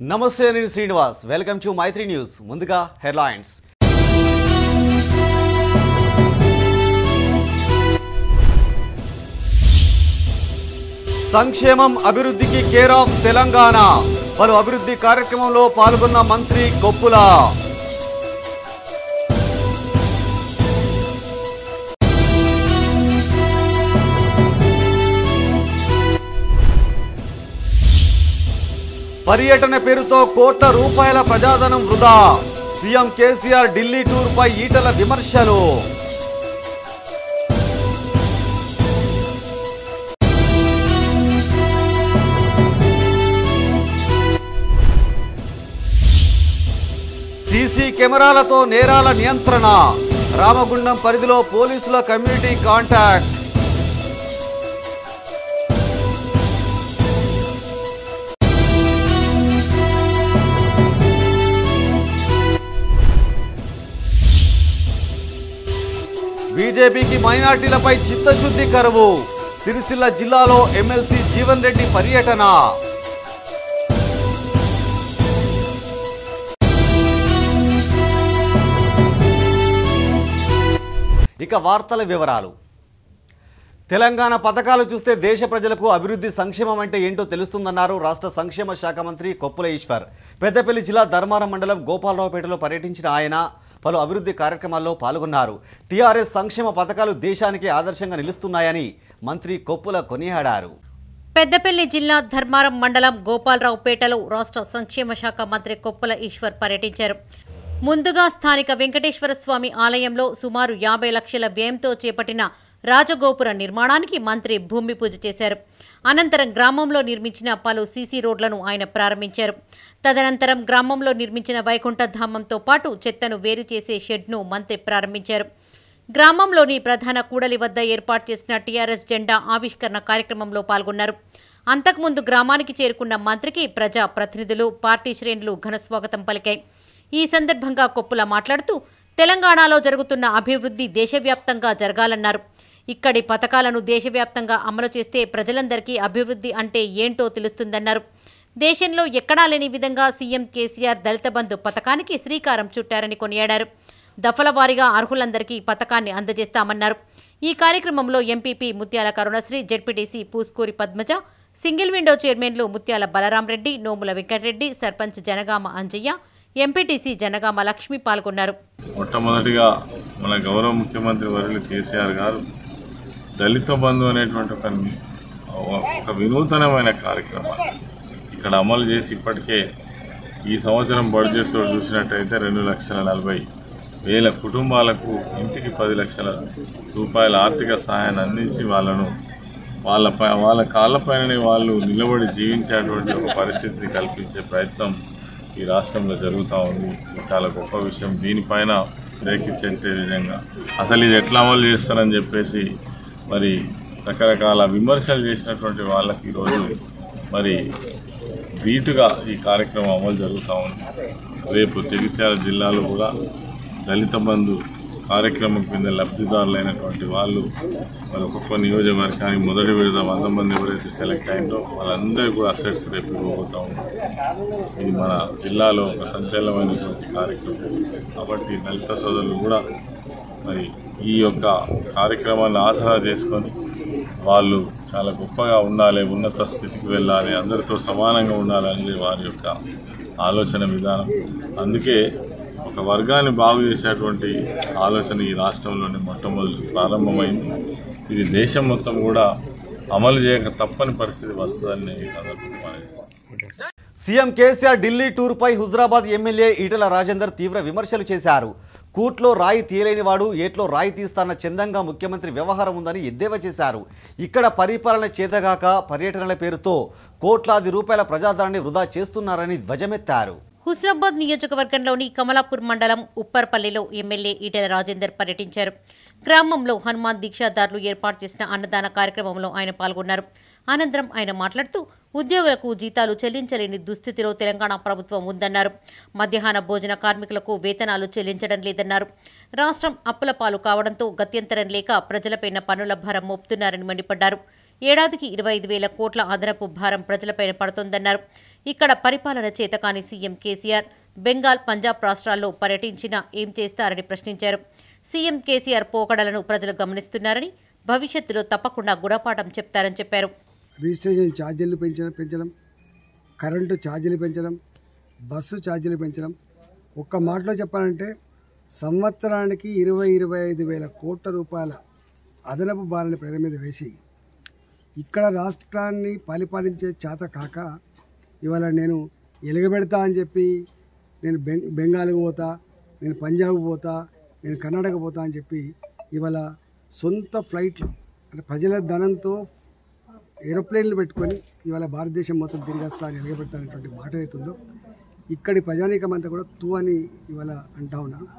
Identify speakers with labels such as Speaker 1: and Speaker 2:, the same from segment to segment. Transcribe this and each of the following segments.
Speaker 1: నమస్తే నేను Srinivas welcome to Maitri news ముందుగా హెడ్లైన్స్ సంక్షేమం అభివృద్ధికి కేర్ ఆఫ్ తెలంగాణ పలు అభివృద్ధి కార్యక్రమంలో పాల్గొన్న మంత్రి కొప్పుల పర్యటన పేరుతో కోట్ల రూపాయల ప్రజాధనం వృధా సీఎం కేసీఆర్ ఢిల్లీ టూర్ పై ఈటల విమర్శలు సీసీ కెమెరాలతో నేరాల నియంత్రణ రామగుండం పరిధిలో పోలీసుల కమ్యూనిటీ కాంటాక్ట్ బీజేపీకి మైనార్టీలపై చిత్తశుద్ధి కరువు సిరిసిల్ల జిల్లాలో ఎమ్మెల్సీ జీవన్ రెడ్డి పర్యటన ఇక వార్తల వివరాలు తెలంగాణ పథకాలు చూస్తే దేశ ప్రజలకు అభివృద్ధి సంక్షేమం అంటే ఏంటో తెలుస్తుందన్నారు రాష్ట్ర సంక్షేమ శాఖ మంత్రి కొప్పుల ఈశ్వర్ పెద్దపల్లి జిల్లా ధర్మారం మండలం గోపాలరావుపేటలో పర్యటించిన ఆయన పలు అభివృద్ధి కార్యక్రమాల్లో పాల్గొన్నారు టీఆర్ఎస్ సంక్షేమ పథకాలు దేశానికి ఆదర్శంగా నిలుస్తున్నాయని మంత్రి కొప్పుల కొనియాడారు
Speaker 2: పెద్దపల్లి జిల్లా ధర్మారం మండలం గోపాలరావుపేటలో రాష్ట్ర సంక్షేమ శాఖ మంత్రి కొప్పుల ఈశ్వర్ పర్యటించారు ముందుగా స్థానిక వెంకటేశ్వర స్వామి ఆలయంలో సుమారు యాభై లక్షల వ్యయంతో చేపట్టిన రాజగోపుర నిర్మాణానికి మంత్రి భూమి పూజ చేశారు అనంతరం గ్రామంలో నిర్మించిన పలు సీసీ రోడ్లను ఆయన ప్రారంభించారు తదనంతరం గ్రామంలో నిర్మించిన వైకుంఠధామంతో పాటు చెత్తను వేరు చేసే షెడ్ను మంత్రి ప్రారంభించారు గ్రామంలోని ప్రధాన కూడలి వద్ద ఏర్పాటు చేసిన టీఆర్ఎస్ జెండా ఆవిష్కరణ కార్యక్రమంలో పాల్గొన్నారు అంతకుముందు గ్రామానికి చేరుకున్న మంత్రికి ప్రజా ప్రతినిధులు పార్టీ శ్రేణులు ఘనస్వాగతం పలికాయి ఈ సందర్భంగా కొప్పుల మాట్లాడుతూ తెలంగాణలో జరుగుతున్న అభివృద్ధి దేశవ్యాప్తంగా జరగాలన్నారు ఇక్కడి పథకాలను దేశవ్యాప్తంగా అమలు చేస్తే ప్రజలందరికీ అభివృద్ధి అంటే ఏంటో తెలుస్తుందన్నారు దేశంలో ఎక్కడా లేని విధంగా సీఎం కేసీఆర్ దళిత బంధు పథకానికి శ్రీకారం చుట్టారని కొనియాడారు దఫల వారీగా అర్హులందరికీ ఈ పథకాన్ని అందజేస్తామన్నారు ఈ కార్యక్రమంలో MPP Mutyala Karunasri ZPTC Puskuri Padmaja single window చైర్మన్లు ముత్యాల బలరాం రెడ్డి నోముల వెంకటరెడ్డి సర్పంచ్ జనగామ అంజయ్య ఎంపీటీసీ జనగామ లక్ష్మి పాల్గొన్నారు
Speaker 3: మొట్టమొదటిగా మన గౌరవ ముఖ్యమంత్రి వర్యులు కేసీఆర్ గారు దళిత బంధు అనేటువంటి ఒక ఒక వినూతనమైన కార్యక్రమాన్ని ఇక్కడ అమలు చేసి ఇప్పటికే ఈ సంవత్సరం బడ్జెట్తో చూసినట్టయితే రెండు లక్షల నలభై వేల కుటుంబాలకు ఇంటికి పది లక్షల రూపాయల ఆర్థిక సహాయాన్ని అందించి వాళ్ళను వాళ్ళ పై వాళ్ళ కాళ్ళపైననే వాళ్ళు నిలబడి జీవించేటువంటి ఒక పరిస్థితిని కల్పించే ప్రయత్నం ఈ రాష్ట్రంలో జరుగుతూ ఉంది ఇది చాలా గొప్ప విషయం దీనిపైన రేకించే విధంగా అసలు ఇది ఎట్లా అమలు చేస్తారని చెప్పేసి మరి రకరకాల విమర్శలు చేసినటువంటి వాళ్ళకి ఈరోజు మరి ధీటుగా ఈ కార్యక్రమం అమలు జరుగుతూ ఉంది రేపు జగిత్యాల జిల్లాలో కూడా దళిత బంధు కార్యక్రమం కింద లబ్ధిదారులైనటువంటి వాళ్ళు మరి ఒక్కొక్క నియోజకవర్గానికి మొదటి విడత వంద మంది ఎవరైతే సెలెక్ట్ అయిందో వాళ్ళందరూ కూడా అసెట్స్ రేపు ఇవ్వబోతా ఉన్నారు ఇది మన జిల్లాలో ఒక సంచలనమైనటువంటి కార్యక్రమం కాబట్టి దళిత సోదరులు కూడా మరి ఈ యొక్క కార్యక్రమాన్ని ఆసరా చేసుకొని వాళ్ళు చాలా గొప్పగా ఉండాలి ఉన్నత స్థితికి వెళ్ళాలి అందరితో సమానంగా ఉండాలి అనేది వారి యొక్క ఆలోచన విధానం అందుకే ఒక వర్గాన్ని బాగు చేసేటువంటి ఆలోచన ఈ రాష్ట్రంలోనే మొట్టమొదటి ప్రారంభమైంది ఇది దేశం మొత్తం కూడా అమలు చేయక తప్పని పరిస్థితి వస్తుందని ఈ సందర్భంగా మనవి
Speaker 1: సీఎం కేసీఆర్ ఢిల్లీ టూర్పై హుజరాబాద్ ఎమ్మెల్యే ఈటల రాజేందర్ తీవ్ర విమర్శలు చేశారు కూట్లో రాయి తీయలేని వాడు ఏట్లో రాయి తీస్తాన్న చందంగా ముఖ్యమంత్రి వ్యవహారం ఉందని ఎద్దేవా చేశారు ఇక్కడ పరిపాలన చేతగాక పర్యటనల పేరుతో కోట్లాది రూపాయల ప్రజాధనాన్ని వృధా చేస్తున్నారని ధ్వజమెత్తారు
Speaker 2: హుస్రాబాద్ నియోజకవర్గంలోని కమలాపూర్ మండలం ఉప్పర్పల్లిలో ఎమ్మెల్యే ఈటెల రాజేందర్ పర్యటించారు గ్రామంలో హనుమాన్ దీక్షాదారులు ఏర్పాటు చేసిన అన్నదాన కార్యక్రమంలో ఆయన పాల్గొన్నారు అనంతరం ఆయన మాట్లాడుతూ ఉద్యోగులకు జీతాలు చెల్లించలేని దుస్థితిలో తెలంగాణ ప్రభుత్వం ఉందన్నారు మధ్యాహ్న భోజన కార్మికులకు వేతనాలు చెల్లించడం లేదన్నారు రాష్ట్రం అప్పుల పాలు కావడంతో గత్యంతరం లేక ప్రజలపైన పన్నుల భారం మోపుతున్నారని మండిపడ్డారు ఏడాదికి ఇరవై ఐదు వేల కోట్ల అదనపు భారం ప్రజలపైన పడుతోందన్నారు ఇక్కడ పరిపాలన చేతకాని సీఎం కేసీఆర్ బెంగాల్ పంజాబ్ రాష్ట్రాల్లో పర్యటించినా ఏం చేస్తారని ప్రశ్నించారు సీఎం కేసీఆర్ పోకడలను ప్రజలు గమనిస్తున్నారని భవిష్యత్తులో తప్పకుండా గుణపాఠం చెప్తారని చెప్పారు
Speaker 4: రిజిస్ట్రేషన్ ఛార్జీలు పెంచడం పెంచడం కరెంటు ఛార్జీలు పెంచడం బస్సు ఛార్జీలు పెంచడం ఒక్క మాటలో చెప్పాలంటే సంవత్సరానికి ఇరవై ఇరవై ఐదు వేల కోట్ల రూపాయల అదనపు భారాన్ని ప్రజల మీద వేసి ఇక్కడ రాష్ట్రాన్ని పరిపాలించే చేత కాక ఇవాళ నేను ఎలుగబెడతా అని చెప్పి నేను బెంగ్ బెంగాల్కి పోతా నేను పంజాబ్కి పోతా నేను కర్ణాటక పోతా అని చెప్పి ఇవాళ సొంత ఫ్లైట్లు అంటే ప్రజల ధనంతో ఏరోప్లేన్లు పెట్టుకొని ఇవాళ భారతదేశం మొత్తం తిరిగేస్తా అని ఎలగబెడతానటువంటి మాట అవుతుందో ఇక్కడి ప్రజానీకం అంతా కూడా తూ అని ఇవాళ అంటా ఉన్నారు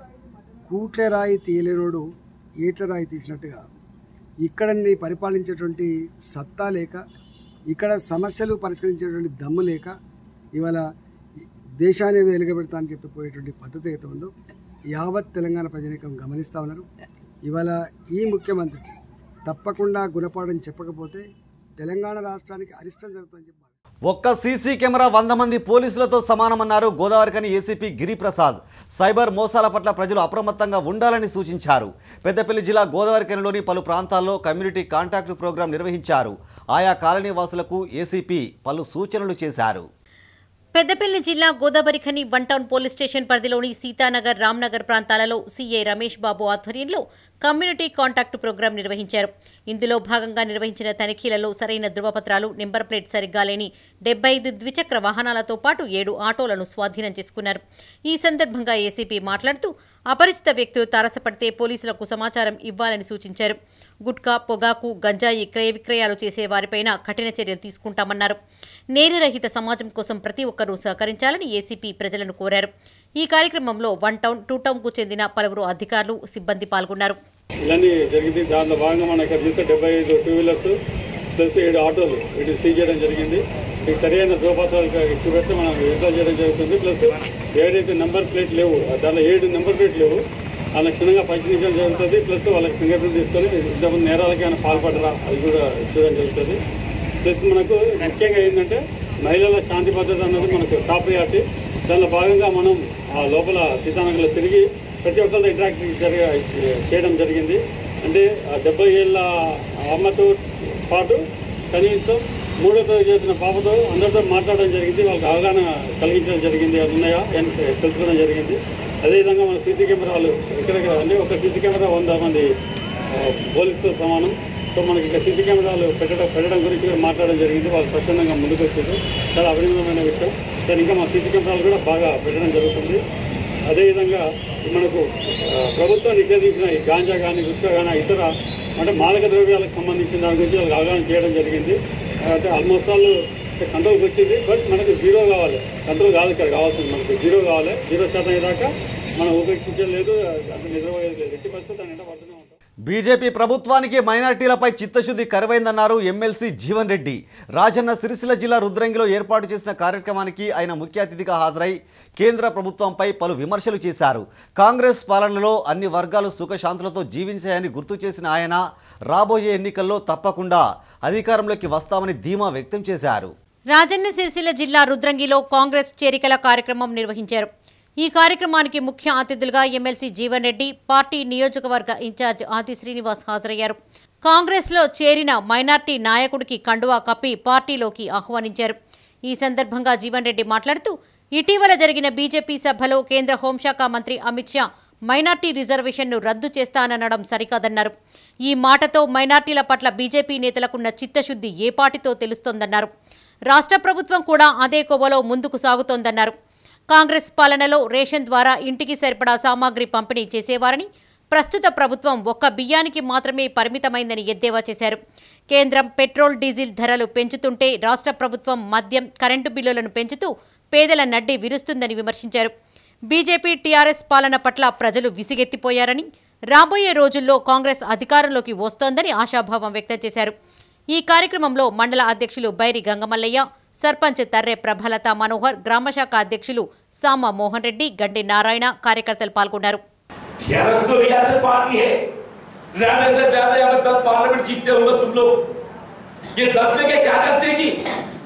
Speaker 4: కూట్ల రాయి తీయలేనోడు ఏట్ల రాయి తీసినట్టుగా ఇక్కడ పరిపాలించేటువంటి సత్తా లేక ఇక్కడ సమస్యలు పరిష్కరించేటువంటి దమ్ము లేక ఇవాళ దేశాన్ని ఏదో ఎలుగబెడతా అని చెప్పి పోయేటువంటి పద్ధతి అయితే ఉందో యావత్ తెలంగాణ ప్రజానీకం గమనిస్తూ ఉన్నారు ఇవాళ ఈ ముఖ్యమంత్రికి తప్పకుండా గుణపాఠం చెప్పకపోతే తెలంగాణ రాష్ట్రానికి అరిష్టం జరుగుతుందని చెప్పి భావిస్తున్నాను.
Speaker 1: ఒక్క సీసీ కెమెరా వంద మంది పోలీసులతో సమానమన్నారు గోదావరికని ఏసీపీ గిరిప్రసాద్ సైబర్ మోసాల పట్ల ప్రజలు అప్రమత్తంగా ఉండాలని సూచించారు పెద్దపల్లి జిల్లా గోదావరికనిలోని పలు ప్రాంతాల్లో కమ్యూనిటీ కాంటాక్ట్ ప్రోగ్రాం నిర్వహించారు ఆయా కాలనీ వాసులకు ఏసీపీ పలు సూచనలు చేశారు
Speaker 2: పెద్దపల్లి జిల్లా Godavarikhani one town police station పరిధిలోని సీతానగర్ రామ్నగర్ ప్రాంతాలలో సీఐ రమేష్ బాబు ఆధ్వర్యంలో కమ్యూనిటీ కాంటాక్ట్ ప్రోగ్రాం నిర్వహించారు ఇందులో భాగంగా నిర్వహించిన తనిఖీలలో సరైన ధృవపత్రాలు నెంబర్ ప్లేట్ సరిగ్గా లేని డెబ్బై ఐదు ద్విచక్ర వాహనాలతో పాటు ఏడు ఆటోలను స్వాధీనం చేసుకున్నారు ఈ సందర్భంగా ఏసీపీ మాట్లాడుతూ అపరిచిత వ్యక్తులు తారసపడితే పోలీసులకు సమాచారం ఇవ్వాలని సూచించారు గుట్కా పొగాకు గంజాయి క్రయ విక్రయాలు చేసే వారిపైన కఠిన చర్యలు తీసుకుంటామన్నారు నేరరహిత సమాజం కోసం ప్రతి ఒక్కరూ సహకరించాలని ఏసీపీ ప్రజలను కోరారు ఈ కార్యక్రమంలో వన్ టౌన్ టూ టౌన్కు చెందిన పలువురు అధికారులు సిబ్బంది పాల్గొన్నారు
Speaker 5: ఇలాంటి జరిగింది దాంట్లో భాగంగా మనం ఇక్కడ చూస్తే డెబ్బై ఐదు టూ వీలర్స్ ప్లస్ ఏడు ఆటోలు వీటిని సీజ్ చేయడం జరిగింది ఈ సరైన దోపాతాలు చూపెడితే మనం విడుదల చేయడం జరుగుతుంది ప్లస్ ఏదైతే నెంబర్ ప్లేట్ లేవు దాంట్లో ఏడు నెంబర్ ప్లేట్ లేవు వాళ్ళ క్షుణ్ణంగా పరిశీలించడం జరుగుతుంది ప్లస్ వాళ్ళకి ఫింగర్ ప్రింట్ తీసుకొని ఇంతకుముందు నేరాలకి ఏమైనా పాల్పడరా అది కూడా చూడడం జరుగుతుంది ప్లస్ మనకు ముఖ్యంగా ఏంటంటే మహిళల శాంతి భద్రత అన్నది మనకు టాప్ ప్రియారిటీ దానిలో భాగంగా మనం ఆ లోపల సీతానగర్లో తిరిగి ప్రతి ఒక్కరితో ఇంటరాక్ట్ జరగ చేయడం జరిగింది అంటే ఆ డెబ్బై ఏళ్ళ అమ్మతో పాటు కనీసం మూడో తరగతి చేసిన పాపతో అందరితో మాట్లాడడం జరిగింది వాళ్ళకి అవగాహన కలిగించడం జరిగింది అది ఉన్నాయా అని తెలుసుకోవడం జరిగింది అదేవిధంగా మన సీసీ కెమెరాలు ఎక్కడెక్కడ అంటే ఒక సీసీ కెమెరా వంద మంది ఆ, పోలీసుతో సమానం సో మనకి ఇక్కడ సీసీ కెమెరాలు పెట్టడం పెట్టడం గురించి కూడా మాట్లాడడం జరిగింది వాళ్ళు స్వచ్ఛందంగా ముందుకు వచ్చారు చాలా అభినందనమైన విషయం దాని ఇంకా మా సీసీ కెమెరాలు కూడా బాగా పెట్టడం జరుగుతుంది అదేవిధంగా మనకు ఆ, ప్రభుత్వం నిషేధించిన ఈ గాంజా కానీ గుట్కా కానీ ఇతర అంటే మాదక ద్రవ్యాలకు సంబంధించిన దాని గురించి వాళ్ళకి అవగాహన చేయడం జరిగింది అంటే ఆల్మోస్ట్ ఆల్ కంట్రోల్కి వచ్చింది బట్ మనకు జీరో కావాలి కంట్రోల్ కాదు ఇక్కడ కావాల్సింది మనకు జీరో కావాలి జీరో శాతం అయ్యేదాకా మనం ఉపేక్షించలేదు అంటే నిద్రపోయేది లేదు ఎట్టి పరిస్థితి దాని వెంట పడుతూనే ఉంటాం
Speaker 1: బీజేపీ ప్రభుత్వానికి మైనార్టీలపై చిత్తశుద్ధి కరువైందన్నారు ఎమ్మెల్సీ జీవన్ రెడ్డి రాజన్న సిరిసిల్ల జిల్లా రుద్రంగిలో ఏర్పాటు చేసిన కార్యక్రమానికి ఆయన ముఖ్య అతిథిగా హాజరై కేంద్ర ప్రభుత్వంపై పలు విమర్శలు చేశారు కాంగ్రెస్ పాలనలో అన్ని వర్గాలు సుఖశాంతులతో జీవించాయని గుర్తు చేసిన ఆయన రాబోయే ఎన్నికల్లో తప్పకుండా అధికారంలోకి వస్తామని ధీమా వ్యక్తం చేశారు
Speaker 2: రాజన్న సిరిసిల్ల జిల్లా రుద్రంగిలో కాంగ్రెస్ చేరికల కార్యక్రమం నిర్వహించారు ఈ కార్యక్రమానికి ముఖ్య అతిథులుగా ఎమ్మెల్సీ జీవన్ రెడ్డి పార్టీ నియోజకవర్గ ఇన్ఛార్జ్ ఆది శ్రీనివాస్ హాజరయ్యారు కాంగ్రెస్లో చేరిన మైనార్టీ నాయకుడికి కండువా కప్పి పార్టీలోకి ఆహ్వానించారు ఈ సందర్భంగా జీవన్ రెడ్డి మాట్లాడుతూ ఇటీవల జరిగిన బీజేపీ సభలో కేంద్ర హోంశాఖ మంత్రి అమిత్ షా మైనార్టీ రిజర్వేషన్ను రద్దు చేస్తాననడం సరికాదన్నారు ఈ మాటతో మైనార్టీల పట్ల బీజేపీ నేతలకున్న చిత్తశుద్ధి ఏ పాటితో తెలుస్తోందన్నారు రాష్ట్ర ప్రభుత్వం కూడా అదే కోవలో ముందుకు సాగుతోందన్నారు కాంగ్రెస్ పాలనలో రేషన్ ద్వారా ఇంటికి సరిపడా సామాగ్రి పంపిణీ చేసేవారని ప్రస్తుత ప్రభుత్వం ఒక్క బియ్యానికి మాత్రమే పరిమితమైందని ఎద్దేవా చేశారు కేంద్రం పెట్రోల్ డీజిల్ ధరలు పెంచుతుంటే రాష్ట్ర ప్రభుత్వం మద్యం కరెంటు బిల్లులను పెంచుతూ పేదల నడ్డి విరుస్తుందని విమర్శించారు బీజేపీ టీఆర్ఎస్ పాలన పట్ల ప్రజలు విసిగెత్తిపోయారని రాబోయే రోజుల్లో కాంగ్రెస్ అధికారంలోకి వస్తోందని ఆశాభావం వ్యక్తం చేశారు ఈ కార్యక్రమంలో మండల అధ్యక్షులు బైరి గంగమల్లయ్య సర్పంచ్ తర్రె ప్రభలత మనోహర్ గ్రామశాఖ అధ్యక్షులు సామ మోహన్ రెడ్డి గండి నారాయణ కార్యకర్తలు పాల్గొన్నారు
Speaker 6: टीआरएस तो रियासत पार्टी है ज्यादा से ज्यादा यहाँ पर दस पार्लियामेंट जीतते होंगे तुम लोग ये दस लेके क्या करते हैं जी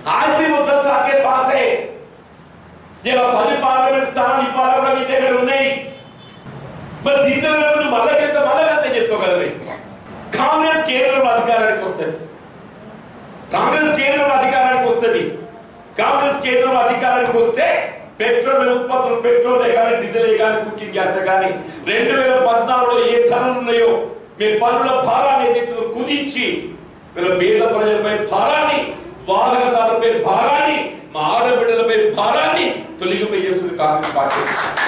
Speaker 6: आज भी मुद्दत आपके पास है ఇలా పది పార్లమెంట్ స్థానాలు ఇవ్వాలి కూడా మీ దగ్గర ఉన్నాయి మరి దిద్దులు మళ్ళీ ఎంత మళ్ళీ ఎంత చెప్పుకోగలరు కాంగ్రెస్ కేంద్రంలో అధికారానికి వస్తుంది కాంగ్రెస్ కేంద్రంలో అధికారానికి వస్తుంది కాంగ్రెస్ కేంద్రంలో అధికారానికి వస్తే పెట్రోల్ ఉత్పత్తులు పెట్రోల్ కానీ డీజిల్ కానీ కుకింగ్ గ్యాస్ కానీ రెండు వేల పద్నాలుగులో ఏ ధరలు ఉన్నాయో మీ పన్నుల భారాన్ని ఏదైతే కుదించి వీళ్ళ పేద ప్రజలపై భారాన్ని వాహనదారులపై భారాన్ని మా ఆడబిడ్డలపై భారాన్ని తొలగిపోయేస్తుంది కాంగ్రెస్ పార్టీ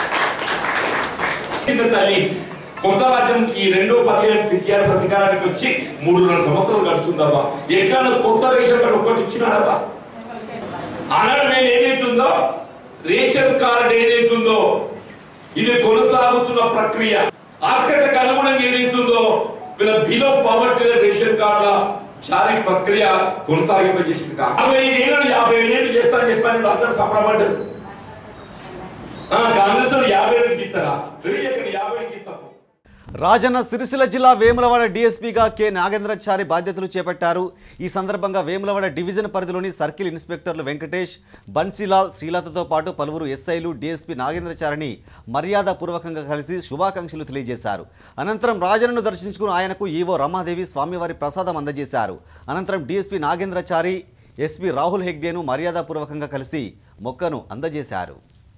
Speaker 6: కింద తల్లి కొత్త రాజ్యం ఈ రెండో పదిహేను టీఆర్ఎస్ అధికారానికి వచ్చి మూడున్నర సంవత్సరాలు గడుస్తుందబ్బా ఎక్కడ కొత్త రేషన్ కార్డు ఒకటి ఇచ్చినాడబ్బా ఆనాడు మేము ఏదైతుందో రేషన్ కార్డు ఏదైతుందో ఇది కొనసాగుతున్న ప్రక్రియ ఆస్కతకు అనుగుణంగా ఏదైతుందో వీళ్ళ బిలో పవర్టీ రేషన్ కార్డుల జారీ ప్రక్రియ కొనసాగింపజేసింది కాదు అరవై ఐదేళ్ళు యాభై ఏళ్ళు చేస్తానని చెప్పాను వీళ్ళు అందరూ సంబరపడ్డారు ఆ, కాంగ్రెస్ వాళ్ళు యాభై ఏళ్ళకి ఇస్తారా ఇక్కడ యాభై ఏళ్ళకి ఇస్తాము
Speaker 1: రాజన్న సిరిసిల్ల జిల్లా వేములవాడ డీఎస్పీగా కె నాగేంద్రచారి బాధ్యతలు చేపట్టారు ఈ సందర్భంగా వేములవాడ డివిజన్ పరిధిలోని సర్కిల్ ఇన్స్పెక్టర్లు వెంకటేష్ బన్సీలాల్ శ్రీలతతో పాటు పలువురు ఎస్ఐలు డీఎస్పీ నాగేంద్రచారిని మర్యాదపూర్వకంగా కలిసి శుభాకాంక్షలు తెలియజేశారు అనంతరం రాజన్నను దర్శించుకుని ఆయనకు ఈవో రమాదేవి స్వామివారి ప్రసాదం అందజేశారు అనంతరం డీఎస్పీ నాగేంద్రచారి ఎస్పీ రాహుల్ హెగ్డేను మర్యాదపూర్వకంగా కలిసి మొక్కను అందజేశారు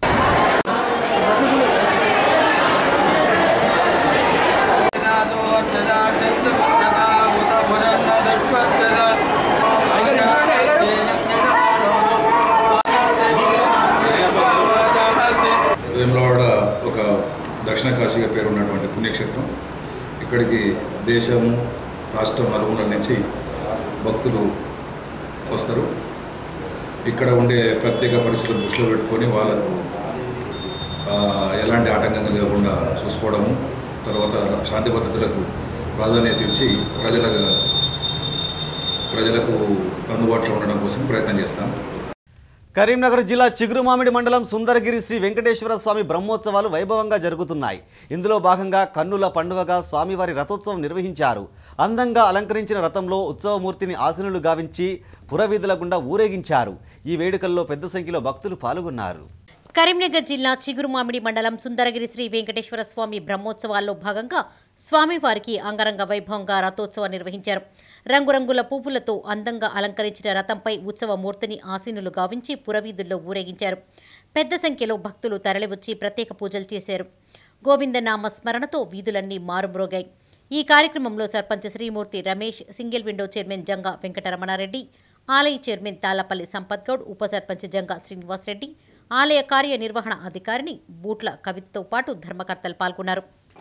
Speaker 7: వేములవాడ ఒక దక్షిణ కాశీగా పేరున్నటువంటి పుణ్యక్షేత్రం ఇక్కడికి దేశము రాష్ట్రం నలుగుల నుంచి భక్తులు వస్తారు ఇక్కడ ఉండే ప్రత్యేక పరిస్థితులను దృష్టిలో పెట్టుకొని వాళ్ళకు ఆ, ఎలాంటి ఆటంకం లేకుండా చూసుకోవడము తర్వాత శాంతి భద్రతలకు ప్రాధాన్యత ఇచ్చి ప్రజల ప్రజలకు అందుబాటులో ఉండడం కోసం ప్రయత్నం చేస్తాం
Speaker 1: కరీంనగర్ జిల్లా చిగురుమామిడి మండలం సుందరగిరి శ్రీ వెంకటేశ్వర స్వామి బ్రహ్మోత్సవాలు వైభవంగా జరుగుతున్నాయి ఇందులో భాగంగా కన్నుల పండుగగా స్వామివారి రథోత్సవం నిర్వహించారు అందంగా అలంకరించిన రథంలో ఉత్సవమూర్తిని ఆసనులు గావించి పురవీధుల గుండా ఊరేగించారు ఈ వేడుకల్లో పెద్ద సంఖ్యలో భక్తులు పాల్గొన్నారు
Speaker 2: కరీంనగర్ జిల్లా చిగురుమామిడి మండలం సుందరగిరి శ్రీ వెంకటేశ్వర స్వామి బ్రహ్మోత్సవాల్లో భాగంగా స్వామివారికి అంగరంగ వైభవంగా రథోత్సవం నిర్వహించారు రంగురంగుల పువ్వులతో అందంగా అలంకరించిన రథంపై ఉత్సవ మూర్తిని ఆసీనులు గావించి పురవీధుల్లో ఊరేగించారు పెద్ద సంఖ్యలో భక్తులు తరలివచ్చి ప్రత్యేక పూజలు చేశారు గోవిందనామ స్మరణతో వీధులన్నీ మారుమ్రోగాయి ఈ కార్యక్రమంలో sarpanch Srimurthy Ramesh single window chairman Janga Venkataramanareddy ఆలయ చైర్మన్ తాళ్లపల్లి సంపత్ గౌడ్ ఉప సర్పంచ్ జంగా శ్రీనివాసరెడ్డి ఆలయ కార్యనిర్వహణ అధికారిని బూట్ల కవితతో పాటు ధర్మకర్తలు పాల్గొన్నారు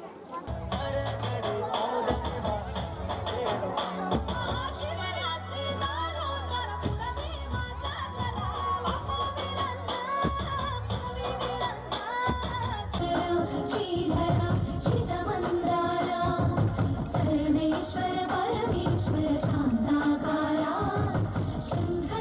Speaker 8: सर्वेश्वर परमेश्वर शान्ताकारा शङ्कर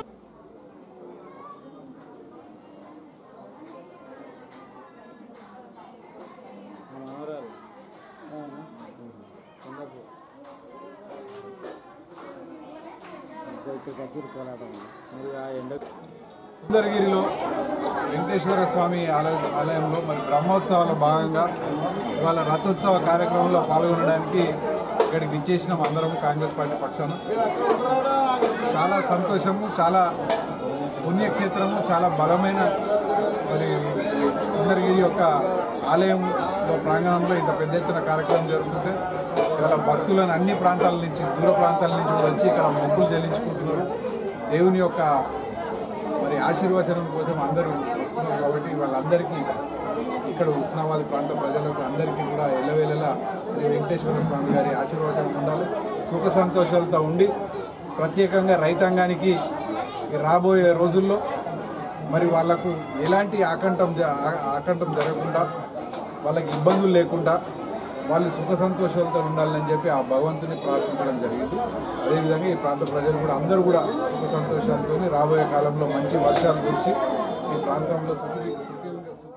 Speaker 9: సుందరగిరిలో వెంకటేశ్వర స్వామి ఆలయ ఆలయంలో మరి బ్రహ్మోత్సవాల్లో భాగంగా ఇవాళ రథోత్సవ కార్యక్రమంలో పాల్గొనడానికి ఇక్కడికి విచ్చేసినాం అందరం కాంగ్రెస్ పార్టీ పక్షాన చాలా సంతోషము చాలా పుణ్యక్షేత్రము చాలా బలమైన మరి సుందరగిరి యొక్క ఆలయంలో ప్రాంగణంలో ఇంత పెద్ద ఎత్తున కార్యక్రమం జరుగుతుంటే ఇవాళ భక్తులను అన్ని ప్రాంతాల నుంచి దూర ప్రాంతాల నుంచి కూడా వచ్చి ఇక్కడ మొక్కులు చెల్లించుకుంటున్నారు దేవుని యొక్క మరి ఆశీర్వచనం కోసం అందరూ వస్తున్నారు కాబట్టి వాళ్ళందరికీ ఇక్కడ ఉస్నాబాద్ ప్రాంత ప్రజలకు అందరికీ కూడా ఎల్లవేళలా శ్రీ వెంకటేశ్వర స్వామి గారి ఆశీర్వచనం ఉండాలి సుఖ సంతోషాలతో ఉండి ప్రత్యేకంగా రైతాంగానికి ఈ రాబోయే రోజుల్లో మరి వాళ్ళకు ఎలాంటి ఆకంఠం జ- ఆ- ఆకంఠం జరగకుండా వాళ్ళకి ఇబ్బందులు లేకుండా వాళ్ళు సుఖ సంతోషాలతో ఉండాలని చెప్పి ఆ భగవంతుని ప్రార్థించడం జరిగింది అదేవిధంగా ఈ ప్రాంత ప్రజలు కూడా అందరూ కూడా సుఖ సంతోషాలతో రాబోయే కాలంలో మంచి వర్షాలు కురిచి ఈ ప్రాంతంలో సుఖి సుఖి సుఖ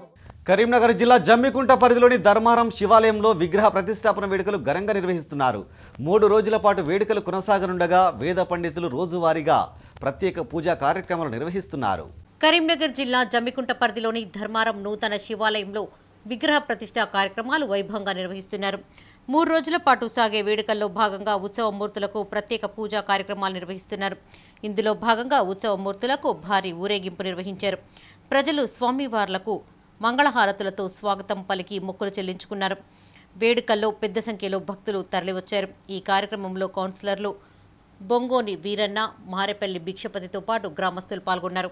Speaker 1: కరీంనగర్ జిల్లా జమ్మికుంట పరిధిలోని ధర్మారం శివాలయంలో విగ్రహ ప్రతిష్టాపన వేడుకలు ఘనంగా నిర్వహిస్తున్నారు మూడు రోజుల పాటు వేడుకలు కొనసాగనుండగా వేద పండితులు రోజువారీగా ప్రత్యేక పూజా కార్యక్రమాలు నిర్వహిస్తున్నారు
Speaker 2: కరీంనగర్ జిల్లా జమ్మికుంట పరిధిలోని ధర్మారం నూతన శివాలయంలో విగ్రహ ప్రతిష్ఠా కార్యక్రమాలు వైభవంగా నిర్వహిస్తున్నారు మూడు రోజుల పాటు సాగే వేడుకల్లో భాగంగా ఉత్సవ మూర్తులకు ప్రత్యేక పూజా కార్యక్రమాలు నిర్వహిస్తున్నారు ఇందులో భాగంగా ఉత్సవ మూర్తులకు భారీ ఊరేగింపు నిర్వహించారు ప్రజలు స్వామివార్లకు మంగళహారతులతో స్వాగతం పలికి మొక్కులు చెల్లించుకున్నారు వేడుకల్లో పెద్ద సంఖ్యలో భక్తులు తరలివచ్చారు ఈ కార్యక్రమంలో కౌన్సిలర్లు బొంగోని వీరన్న మారేపల్లి భిక్షపతితో పాటు గ్రామస్తులు పాల్గొన్నారు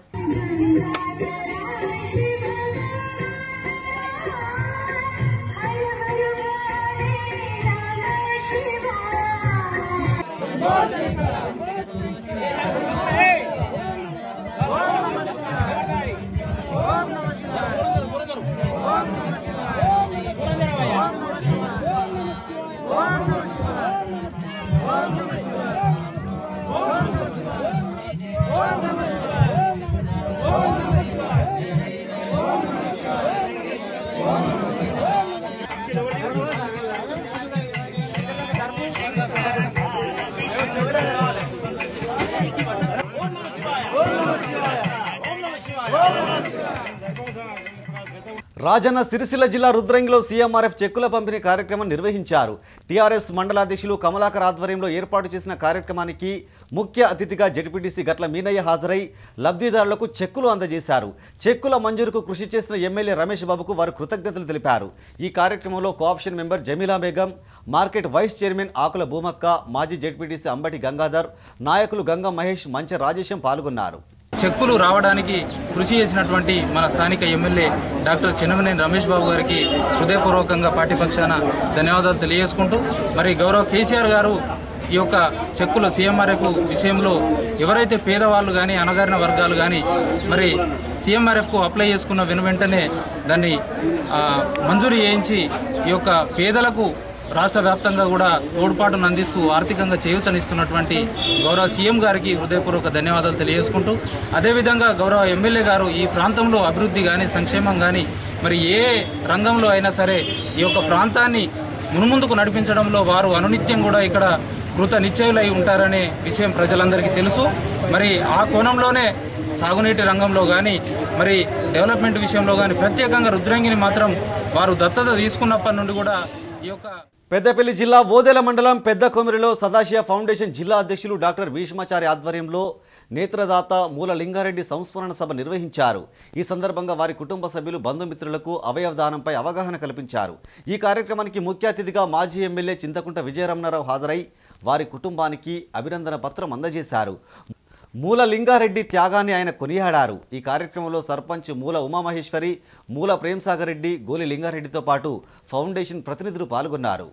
Speaker 1: రాజన్న సిరిసిల్ల జిల్లా రుద్రంగిలో సీఎంఆర్ఎఫ్ చెక్కుల పంపిణీ కార్యక్రమం నిర్వహించారు టీఆర్ఎస్ మండలాధ్యక్షులు కమలాకర్ ఆధ్వర్యంలో ఏర్పాటు చేసిన కార్యక్రమానికి ముఖ్య అతిథిగా జడ్పీటీసీ గట్ల మీనయ్య హాజరై లబ్ధిదారులకు చెక్కులు అందజేశారు చెక్కుల మంజూరుకు కృషి చేసిన ఎమ్మెల్యే రమేష్ బాబుకు వారు కృతజ్ఞతలు తెలిపారు ఈ కార్యక్రమంలో cooption member Jamila Begum market vice chairman Akula Bhumakka మాజీ జడ్పీటీసీ అంబటి గంగాధర్ నాయకులు గంగం మహేష్ మంచె రాజేశం పాల్గొన్నారు
Speaker 10: చెక్కులు రావడానికి కృషి చేసినటువంటి మన స్థానిక ఎమ్మెల్యే డాక్టర్ చిన్నమనేని రమేష్ బాబు గారికి హృదయపూర్వకంగా పార్టీ పక్షాన ధన్యవాదాలు తెలియజేసుకుంటూ మరి గౌరవ కేసీఆర్ గారు ఈ యొక్క చెక్కులు సీఎంఆర్ఎఫ్ విషయంలో ఎవరైతే పేదవాళ్ళు కానీ అణగారిన వర్గాలు కానీ మరి సీఎంఆర్ఎఫ్కు అప్లై చేసుకున్న వెను వెంటనే దాన్ని ఆ, మంజూరు చేయించి ఈ యొక్క పేదలకు రాష్ట్ర వ్యాప్తంగా కూడా తోడ్పాటును అందిస్తూ ఆర్థికంగా చేయూతనిస్తున్నటువంటి గౌరవ సీఎం గారికి హృదయపూర్వక ధన్యవాదాలు తెలియజేసుకుంటూ అదేవిధంగా గౌరవ ఎమ్మెల్యే గారు ఈ ప్రాంతంలో అభివృద్ధి కానీ సంక్షేమం కానీ మరి ఏ రంగంలో అయినా సరే ఈ యొక్క ప్రాంతాన్ని మునుముందుకు నడిపించడంలో వారు అనునిత్యం కూడా ఇక్కడ కృత నిశ్చయులై ఉంటారనే విషయం ప్రజలందరికీ తెలుసు మరి ఆ కోణంలోనే సాగునీటి రంగంలో కానీ మరి డెవలప్మెంట్ విషయంలో కానీ ప్రత్యేకంగా రుద్రంగిని మాత్రం వారు దత్తత తీసుకున్నప్పటి నుండి కూడా ఈ యొక్క
Speaker 1: పెద్దపల్లి జిల్లా ఓదెల మండలం పెద్ద కొమిరిలో సదాశివ ఫౌండేషన్ జిల్లా అధ్యక్షులు డాక్టర్ భీష్మాచారి ఆధ్వర్యంలో నేత్రదాత మూల లింగారెడ్డి సంస్మరణ సభ నిర్వహించారు ఈ సందర్భంగా వారి కుటుంబ సభ్యులు బంధుమిత్రులకు అవయవ దానంపై అవగాహన కల్పించారు ఈ కార్యక్రమానికి ముఖ్య అతిథిగా మాజీ ఎమ్మెల్యే చింతకుంట విజయరమణారావు హాజరై వారి కుటుంబానికి అభినందన పత్రం అందజేశారు మూల లింగారెడ్డి త్యాగాన్ని ఆయన కొనియాడారు ఈ కార్యక్రమంలో సర్పంచ్ మూల ఉమామహేశ్వరి మూల ప్రేమ్సాగర్ రెడ్డి గోలి లింగారెడ్డితో పాటు ఫౌండేషన్ ప్రతినిధులు పాల్గొన్నారు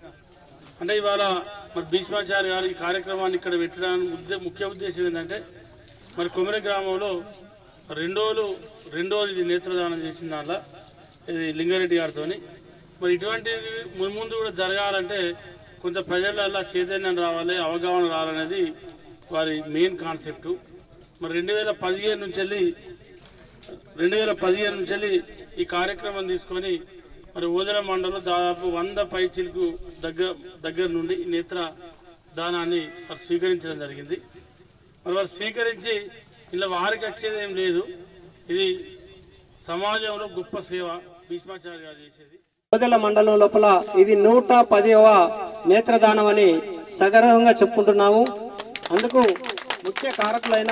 Speaker 11: అంటే ఇవాళ మరి భీష్మాచారి గారు ఈ కార్యక్రమాన్ని ఇక్కడ పెట్టడానికి ఉద్దే ముఖ్య ఉద్దేశం ఏంటంటే మరి కుమరి గ్రామంలో రెండోలు రెండోది ఇది నేత్రదానం చేసిన దానిలో ఇది లింగారెడ్డి గారితో మరి ఇటువంటిది మున్ముందు కూడా జరగాలంటే కొంచెం ప్రజలల్లో చైతన్యం రావాలి అవగాహన రావాలనేది వారి మెయిన్ కాన్సెప్ట్ మరి రెండు వేల పదిహేను నుంచి వెళ్ళి రెండు వేల పదిహేను నుంచి వెళ్ళి ఈ కార్యక్రమం తీసుకొని మరి ఓదల మండలం దాదాపు వంద పైచిలకు దగ్గర దగ్గర నుండి ఈ నేత్ర దానాన్ని వారు స్వీకరించడం జరిగింది మరి వారు స్వీకరించి ఇలా వారికి వచ్చేది ఏం లేదు ఇది సమాజంలో గొప్ప సేవ భీష్మాచార్య గారు చేసేది
Speaker 12: ఓదెల మండలం లోపల ఇది నూట పదివ నేత్రదానం అని సగర్వంగా చెప్పుకుంటున్నాము అందుకు ముఖ్య కారకులైన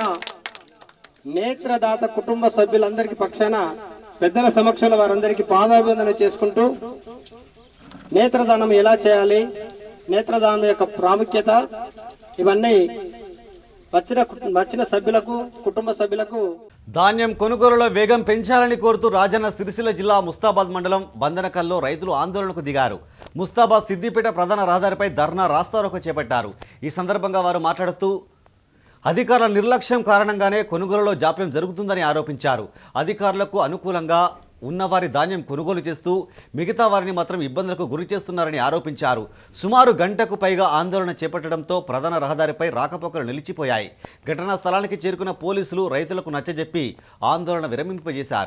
Speaker 12: నేత్రదాత కుటుంబ సభ్యులందరికీ పక్షాన పెద్దల సమక్షంలో వారందరికీ పాదాభివందన చేసుకుంటూ నేత్రదానం ఎలా చేయాలి నేత్రదానం యొక్క ప్రాముఖ్యత ఇవన్నీ వచ్చిన వచ్చిన సభ్యులకు కుటుంబ సభ్యులకు
Speaker 1: ధాన్యం కొనుగోలులో వేగం పెంచాలని కోరుతూ రాజన్న సిరిసిల్ల జిల్లా ముస్తాబాద్ మండలం బందనకల్లో రైతులు ఆందోళనకు దిగారు ముస్తాబాద్ సిద్దిపేట ప్రధాన రహదారిపై ధర్నా రాస్తారోకో చేపట్టారు ఈ సందర్భంగా వారు మాట్లాడుతూ అధికారుల నిర్లక్ష్యం కారణంగానే కొనుగోలులో జాప్యం జరుగుతుందని ఆరోపించారు అధికారులకు అనుకూలంగా ఉన్నవారి ధాన్యం కొనుగోలు చేస్తూ మిగతా వారిని మాత్రం ఇబ్బందులకు గురి చేస్తున్నారని ఆరోపించారు సుమారు గంటకు పైగా ఆందోళన చేపట్టడంతో ప్రధాన రహదారిపై రాకపోకలు నిలిచిపోయాయి ఘటనా స్థలానికి చేరుకున్న పోలీసులు రైతులకు నచ్చజెప్పి ఆందోళన విరమింపజేశారు